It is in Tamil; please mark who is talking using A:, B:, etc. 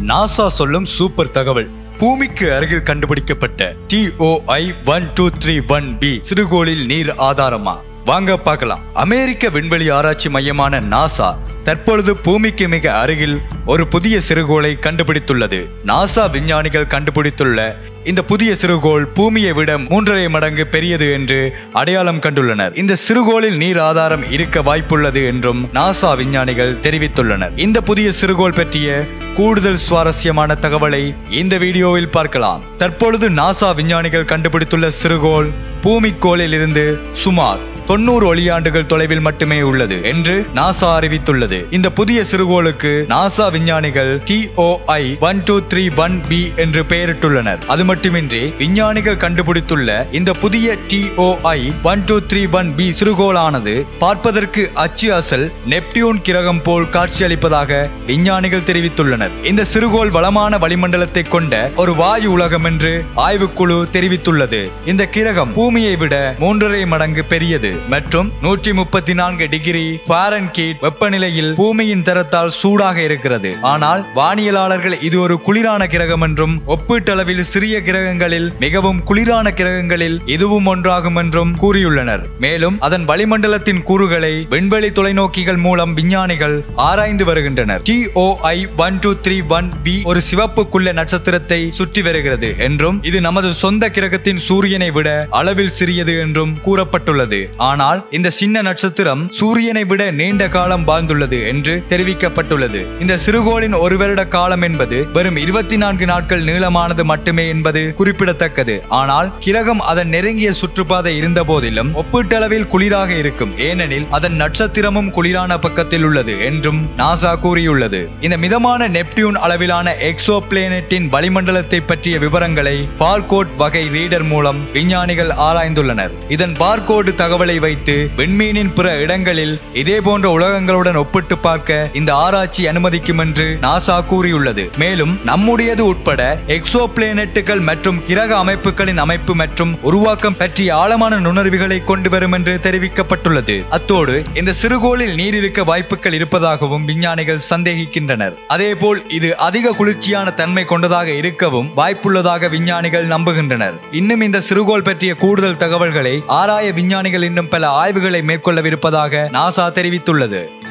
A: நாசா சொல்லும் சூப்பர் தகவல் பூமிக்கு அருகில் கண்டுபிடிக்கப்பட்ட TOI one two three one B சிறுகோளில் நீர் ஆதாரமா வாங்க பார்க்கலாம் அமெரிக்க விண்வெளி ஆராய்ச்சி மையமான நாசா தற்பொழுது பூமிக்கு மிக அருகில் ஒரு புதிய சிறுகோளை கண்டுபிடித்துள்ளது நாசா விஞ்ஞானிகள் கண்டுபிடித்துள்ள இந்த புதிய சிறுகோள் பூமியை விட மூன்றரை மடங்கு பெரியது என்று அடையாளம் கண்டுள்ளனர் இந்த சிறுகோளில் நீர் ஆதாரம் இருக்க வாய்ப்புள்ளது என்றும் நாசா விஞ்ஞானிகள் தெரிவித்துள்ளனர் இந்த புதிய சிறுகோள் பற்றிய கூடுதல் சுவாரஸ்யமான தகவலை இந்த வீடியோவில் பார்க்கலாம் தற்பொழுது நாசா விஞ்ஞானிகள் கண்டுபிடித்துள்ள சிறுகோள் பூமிக்கோளில் இருந்து சுமார் தொண்ணூறு ஒளியாண்டுகள் தொலைவில் மட்டுமே உள்ளது என்று நாசா அறிவித்துள்ளது இந்த புதிய சிறுகோளுக்கு நாசா விஞ்ஞானிகள் TOI one two three one B என்று பெயரிட்டுள்ளனர் அது மட்டுமின்றி விஞ்ஞானிகள் கண்டுபிடித்துள்ள இந்த புதிய TOI one two three one B சிறுகோளானது பார்ப்பதற்கு அச்சு அசல் நெப்டியூன் கிரகம் போல் காட்சியளிப்பதாக விஞ்ஞானிகள் தெரிவித்துள்ளனர் இந்த சிறுகோள் வளமான வளிமண்டலத்தை கொண்ட ஒரு வாயு உலகம் என்று ஆய்வுக்குழு தெரிவித்துள்ளது இந்த கிரகம் பூமியை விட மூன்றரை மடங்கு பெரியது மற்றும் நூற்றி முப்பத்தி நான்கு டிகிரி ஃபாரன்கீட் வெப்பநிலையில் பூமியின் தரத்தால் சூடாக இருக்கிறது ஆனால் வானியலாளர்கள் இது ஒரு குளிரான கிரகம் என்றும் ஒப்பீட்டளவில் சிறிய கிரகங்களில் மிகவும் குளிரான கிரகங்களில் இதுவும் ஒன்றாகும் என்றும் கூறியுள்ளனர் மேலும் அதன் வளிமண்டலத்தின் கூறுகளை விண்வெளி தொலைநோக்கிகள் மூலம் விஞ்ஞானிகள் ஆராய்ந்து வருகின்றனர் TOI one two three one B ஒரு சிவப்புக்குள்ள நட்சத்திரத்தை சுற்றி வருகிறது என்றும் இது நமது சொந்த கிரகத்தின் சூரியனை விட அளவில் சிறியது என்றும் கூறப்பட்டுள்ளது ஆனால் இந்த சின்ன நட்சத்திரம் சூரியனை விட நீண்ட காலம் வாழ்ந்துள்ளது என்று தெரிவிக்கப்பட்டுள்ளது இந்த சிறுகோளின் ஒரு வருட காலம் என்பது வெறும் இருபத்தி நான்கு நாட்கள் நீளமானது மட்டுமே என்பது குறிப்பிடத்தக்கது ஆனால் கிரகம் அதன் நெருங்கிய சுற்றுப்பாதை இருந்த போதிலும் ஒப்பீட்டளவில் குளிராக இருக்கும் ஏனெனில் அதன் நட்சத்திரமும் குளிரான பக்கத்தில் உள்ளது என்றும் நாசா கூறியுள்ளது இந்த மிதமான நெப்டியூன் அளவிலான எக்ஸோ பிளேனட்டின் வளிமண்டலத்தை பற்றிய விவரங்களை பார்கோட் வகை ரீடர் மூலம் விஞ்ஞானிகள் ஆராய்ந்துள்ளனர் இதன் பார்கோடு தகவலை வைத்து விண்மீனின் பிற இடங்களில் இதே போன்ற உலகங்களுடன் ஒப்பிட்டு பார்க்க இந்த ஆராய்ச்சி அனுமதிக்கும் என்று நாசா கூறியுள்ளது மேலும் நம்முடையது உட்பட எக்ஸோ பிளேனட்டுகள் மற்றும் கிரக அமைப்புகளின் அமைப்பு மற்றும் உருவாக்கம் பற்றிய ஆழமான நுணர்வுகளை கொண்டு வரும் என்று தெரிவிக்கப்பட்டுள்ளது அத்தோடு இந்த சிறுகோளில் நீர் இருக்க வாய்ப்புகள் இருப்பதாகவும் விஞ்ஞானிகள் சந்தேகிக்கின்றனர் அதேபோல் இது அதிக குளிர்ச்சியான தன்மை கொண்டதாக இருக்கவும் வாய்ப்புள்ளதாக விஞ்ஞானிகள் நம்புகின்றனர் இன்னும் இந்த சிறுகோள் பற்றிய கூடுதல் தகவல்களை ஆராய விஞ்ஞானிகள் இன்னும் பல ஆய்வுகளை மேற்கொள்ளவிருப்பதாக நாசா தெரிவித்துள்ளது